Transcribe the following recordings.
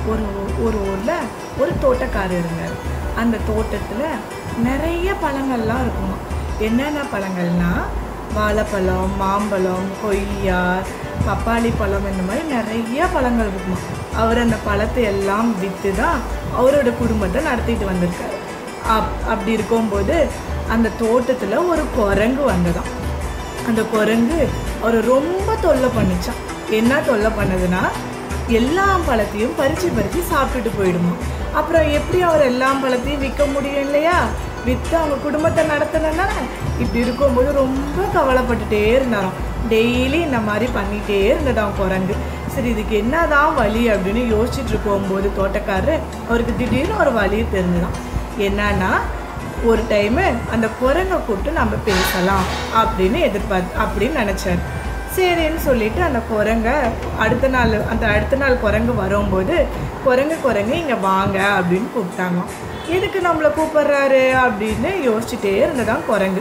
ஒரு ஒரு ஊரில் ஒரு தோட்டக்காரர் இருந்தார் அந்த தோட்டத்தில் நிறைய பழங்கள்லாம் இருக்குமா என்னென்ன பழங்கள்னா வாழைப்பழம் மாம்பழம் கொய்யா பப்பாளி பழம் இந்த மாதிரி நிறைய பழங்கள் இருக்குமா அவர் அந்த பழத்தை எல்லாம் விற்று தான் அவரோட குடும்பத்தை நடத்திட்டு வந்திருக்காரு அப் அப்படி இருக்கும்போது அந்த தோட்டத்தில் ஒரு குரங்கு வந்ததாம் அந்த குரங்கு அவர் ரொம்ப தொல்லை பண்ணுச்சான் என்ன தொல்லை பண்ணதுன்னா எல்லா பழத்தையும் பறித்து பறித்து சாப்பிட்டுட்டு போயிடுமா அப்புறம் எப்படி அவர் எல்லா பழத்தையும் விற்க முடியும் இல்லையா விற்று அவங்க குடும்பத்தை நடத்தணும்னா இப்படி இருக்கும்போது ரொம்ப கவலைப்பட்டுட்டே இருந்தாராம் டெய்லி இந்த மாதிரி பண்ணிகிட்டே இருந்ததாம் குரங்கு சரி இதுக்கு என்னதான் வழி அப்படின்னு யோசிச்சுட்டு இருக்கும்போது தோட்டக்காரர் அவருக்கு திடீர்னு ஒரு வழி தெரிஞ்சுதான் என்னன்னா ஒரு டைமு அந்த குரங்கை கூப்பிட்டு நம்ம பேசலாம் அப்படின்னு எதிர்பார்த்து அப்படின்னு நினச்சார் சரின்னு சொல்லிட்டு அந்த குரங்க அடுத்த நாள் அந்த அடுத்த நாள் குரங்கு வரும்போது குரங்கு குரங்கு இங்கே வாங்க அப்படின்னு கூப்பிட்டாங்க எதுக்கு நம்மளை கூப்பிடுறாரு அப்படின்னு யோசிச்சுட்டே இருந்ததான் குரங்கு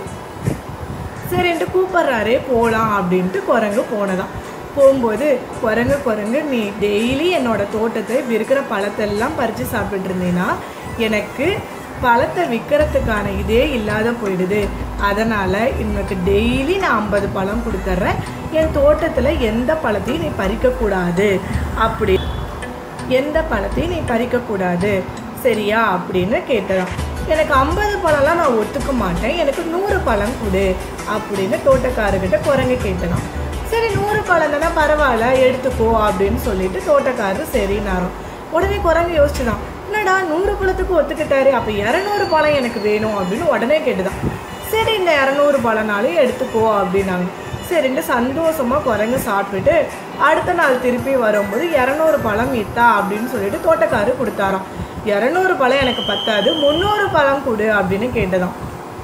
சரின்ட்டு கூப்பிட்றாரே போகலாம் அப்படின்ட்டு குரங்கு போனதாம் போகும்போது குரங்கு குரங்கு நீ டெய்லி என்னோட தோட்டத்தை விற்கிற பழத்தெல்லாம் பறித்து சாப்பிட்டுட்டு இருந்தீங்கன்னா எனக்கு பழத்தை விற்கிறதுக்கான இதே இல்லாத போயிடுது அதனால் இன்னைக்கு டெய்லி நான் ஐம்பது பழம் கொடுத்துட்றேன் என் தோட்டத்தில் எந்த பழத்தையும் நீ பறிக்கக்கூடாது அப்படி எந்த பழத்தையும் நீ பறிக்கக்கூடாது சரியா அப்படின்னு கேட்டதாம் எனக்கு ஐம்பது பழம்லாம் நான் ஒத்துக்க மாட்டேன் எனக்கு நூறு பழம் கொடு அப்படின்னு தோட்டக்காரர்கிட்ட குரங்கு கேட்டலாம் சரி நூறு பழம் தானே பரவாயில்ல எடுத்துக்கோ அப்படின்னு சொல்லிட்டு தோட்டக்காரர் சரின்னாராம் உடனே குரங்கு யோசிச்சுதான் என்னடா நூறு பழத்துக்கு ஒத்துக்கிட்டாரு அப்போ இரநூறு பழம் எனக்கு வேணும் அப்படின்னு உடனே கேட்டுதான் சரி இந்த இரநூறு பழனாலும் எடுத்துக்கோ அப்படின்னாங்க சரின்ட்டு சந்தோஷமாக குரங்கு சாப்பிட்டுட்டு அடுத்த நாள் திருப்பி வரும்போது இரநூறு பழம் இத்தா அப்படின்னு சொல்லிட்டு தோட்டக்காரர் கொடுத்தாராம் இரநூறு பழம் எனக்கு பத்தாது முந்நூறு பழம் கொடு அப்படின்னு கேட்டதாம்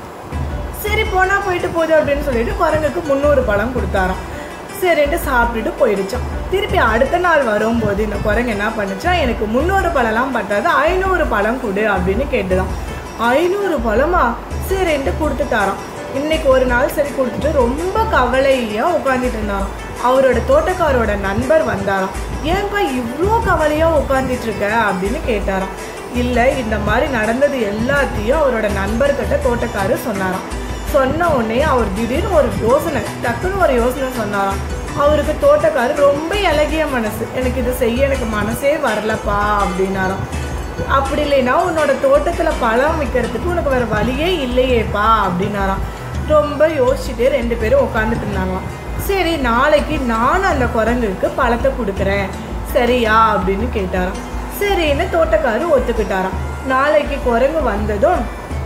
சரி போனால் போயிட்டு போகுது அப்படின்னு சொல்லிட்டு குரங்குக்கு முந்நூறு பழம் கொடுத்தாராம் சரின்ட்டு சாப்பிட்டுட்டு போயிடுச்சான் திருப்பி அடுத்த நாள் வரும்போது இந்த குரங்கு என்ன பண்ணுச்சா எனக்கு முந்நூறு பழம்லாம் பத்தாது ஐநூறு பழம் கொடு அப்படின்னு கேட்டுதான் ஐநூறு பழமா சரின்ட்டு கொடுத்துட்டாராம் இன்னைக்கு ஒரு நாள் சரி கொடுத்துட்டு ரொம்ப கவலையாக உட்காந்துட்டு இருந்தாராம் அவரோட தோட்டக்காரோட நண்பர் வந்தாராம் ஏன்பா இவ்வளோ கவலையாக உட்காந்துட்டு இருக்க அப்படின்னு கேட்டாராம் இல்லை இந்த மாதிரி நடந்தது எல்லாத்தையும் அவரோட நண்பர்கிட்ட தோட்டக்காரர் சொன்னாராம் சொன்ன உடனே அவர் திடீர்னு ஒரு யோசனை டக்குன்னு ஒரு யோசனை சொன்னாராம் அவருக்கு தோட்டக்காரர் ரொம்ப இலகிய மனசு எனக்கு இது செய்ய எனக்கு மனசே வரலப்பா அப்படின்னாராம் அப்படி இல்லைன்னா உன்னோட தோட்டத்தில் பழம் விற்கிறதுக்கு உனக்கு வேறு வழியே இல்லையேப்பா அப்படின்னாராம் ரொம்ப யோசிச்சுட்டு ரெண்டு பேரும் உட்காந்துட்டு இருந்தாங்களாம் சரி நாளைக்கு நான் அந்த குரங்குக்கு பழத்தை கொடுக்குறேன் சரியா அப்படின்னு கேட்டாராம் சரின்னு தோட்டக்காரர் ஒத்துக்கிட்டாராம் நாளைக்கு குரங்கு வந்ததும்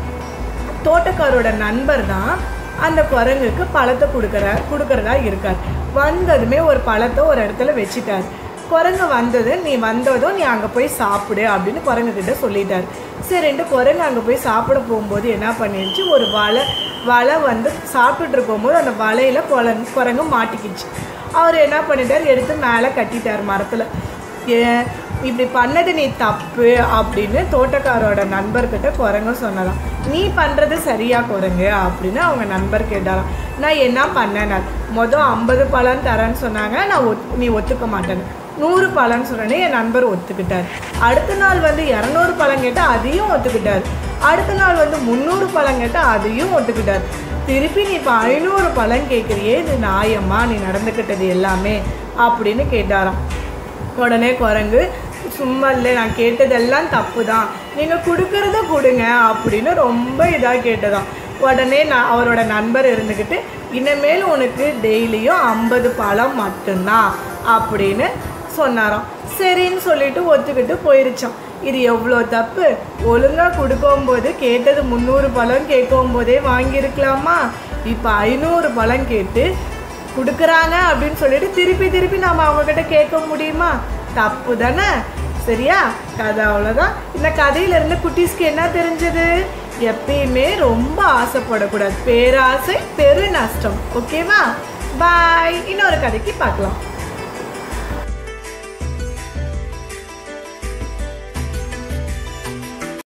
தோட்டக்காரோட நண்பர் தான் அந்த குரங்குக்கு பழத்தை கொடுக்குற கொடுக்கறதா இருக்கார் வந்ததுமே ஒரு பழத்தை ஒரு இடத்துல வச்சுட்டார் குரங்கு வந்தது நீ வந்ததும் நீ அங்கே போய் சாப்பிடு அப்படின்னு குரங்கு கிட்ட சொல்லிட்டார் சரின்ட்டு குரங்கு அங்கே போய் சாப்பிட போகும்போது என்ன பண்ணிடுச்சு ஒரு வலை வலை வந்து சாப்பிட்டுட்டு இருக்கும்போது அந்த வலையில குரங்கு குரங்கு மாட்டிக்கிச்சு அவர் என்ன பண்ணிட்டார் எடுத்து மேலே கட்டிட்டார் மரத்தில் ஏன் இப்படி பண்ணது நீ தப்பு அப்படின்னு தோட்டக்காரோட நண்பர்கிட்ட குரங்கு சொன்னதாம் நீ பண்ணுறது சரியா குரங்கு அப்படின்னு அவங்க நண்பர் கேட்டாராம் நான் என்ன பண்ணேன் மொதல் ஐம்பது பழம் தரேன்னு சொன்னாங்க நான் ஒத் நீ ஒத்துக்க மாட்டேன்னு நூறு பழம்னு சொன்னோடனே என் நண்பர் ஒத்துக்கிட்டார் அடுத்த நாள் வந்து இரநூறு பழம் கேட்டால் அதையும் ஒத்துக்கிட்டார் அடுத்த நாள் வந்து முந்நூறு பழம் கேட்டால் அதையும் ஒத்துக்கிட்டார் திருப்பி நீ இப்போ ஐநூறு பழம் கேட்குறியே இது நியாயமா நீ நடந்துக்கிட்டது எல்லாமே அப்படின்னு கேட்டாராம் உடனே குரங்கு சும்மா இல்லை நான் கேட்டதெல்லாம் தப்பு தான் நீங்கள் கொடுக்கறத கொடுங்க அப்படின்னு ரொம்ப இதாக கேட்டதாம் உடனே நான் அவரோட நண்பர் இருந்துக்கிட்டு இனிமேல் உனக்கு டெய்லியும் ஐம்பது பழம் மட்டும்தான் அப்படின்னு சொன்னாராம் சரின்னு சொல்லிட்டு ஒத்துக்கிட்டு போயிருச்சான் இது எவ்வளோ தப்பு ஒழுங்காக கொடுக்கும்போது கேட்டது முந்நூறு பழம் கேட்கும் போதே வாங்கியிருக்கலாமா இப்போ ஐநூறு பழம் கேட்டு கொடுக்குறாங்க அப்படின்னு சொல்லிட்டு திருப்பி திருப்பி நாம் அவங்கக்கிட்ட கேட்க முடியுமா தப்பு தானே சரியா கதை அவ்வளோதான் இந்த கதையில இருந்து குட்டீஸ்க்கு என்ன தெரிஞ்சது எப்பயுமே ரொம்ப ஆசைப்படக்கூடாது பேராசை பெரு நஷ்டம் ஓகேவா பாய் இன்னொரு கதைக்கு பார்க்கலாம்